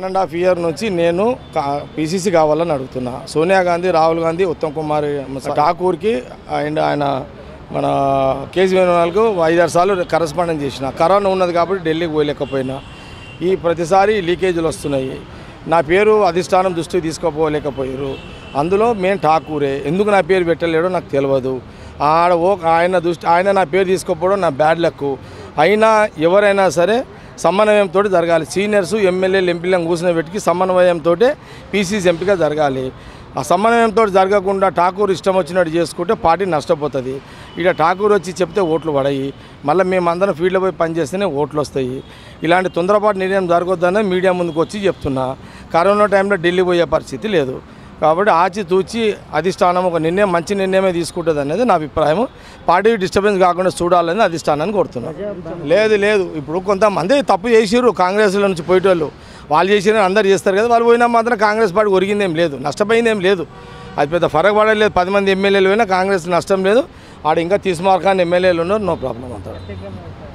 one and half year నుంచి నేను PCC కావాలని అడుగుతున్నా సోనియా గాంధీ రాహుల్ గాంధీ ఉత్తమ్ కుమార్ ఠాకూర్కి అండ్ ఆయన మన కేసీ వేణుగోపాల్కు ఐదారు సార్లు కరస్పాండెన్స్ చేసిన కరోనా ఉన్నది కాబట్టి ఢిల్లీకి పోయలేకపోయినా ఈ ప్రతిసారి లీకేజీలు వస్తున్నాయి నా పేరు అధిష్టానం దృష్టికి తీసుకోపోలేకపోయారు అందులో మేము ఠాకూరే ఎందుకు నా పేరు పెట్టలేడో నాకు తెలియదు ఆడ ఓ ఆయన దృష్టి ఆయన నా పేరు తీసుకోకపోవడం నా బ్యాడ్ లక్ అయినా ఎవరైనా సరే సమన్వయంతో జరగాలి సీనియర్స్ ఎమ్మెల్యేలు ఎంపీలను కూర్చున్న పెట్టుకి సమన్వయంతో పీసీసీ ఎంపిక జరగాలి ఆ సమన్వయంతో జరగకుండా ఠాకూర్ ఇష్టం వచ్చినట్టు చేసుకుంటే పార్టీ నష్టపోతుంది ఇక ఠాకూర్ వచ్చి చెప్తే ఓట్లు పడాయి మళ్ళీ మేమందరం ఫీల్డ్లో పోయి పనిచేస్తేనే ఓట్లు వస్తాయి ఇలాంటి తొందరపాటు నిర్ణయం జరగొద్దనే మీడియా ముందుకు వచ్చి చెప్తున్నా కరోనా టైంలో ఢిల్లీ పోయే పరిస్థితి లేదు కాబట్టి ఆచి తూచి అధిష్టానం ఒక నిర్ణయం మంచి నిర్ణయమే తీసుకుంటుంది అనేది నా అభిప్రాయం పార్టీ డిస్టర్బెన్స్ కాకుండా చూడాలని అధిష్టానాన్ని కోరుతున్నాను లేదు లేదు ఇప్పుడు కొంతమంది తప్పు చేసిర్రు కాంగ్రెస్లో నుంచి పోయేటోళ్ళు వాళ్ళు చేసిన అందరు చేస్తారు కదా వాళ్ళు పోయినా మాత్రం కాంగ్రెస్ పార్టీ ఒరిగిందేం లేదు నష్టపోయిందేం లేదు అది పెద్ద ఫరక్ పడలేదు పది మంది ఎమ్మెల్యేలు పోయినా కాంగ్రెస్ నష్టం లేదు ఆడ ఇంకా తీసుమార్కాన్ని ఎమ్మెల్యేలు ఉన్నారు నో ప్రాబ్లం అంటారు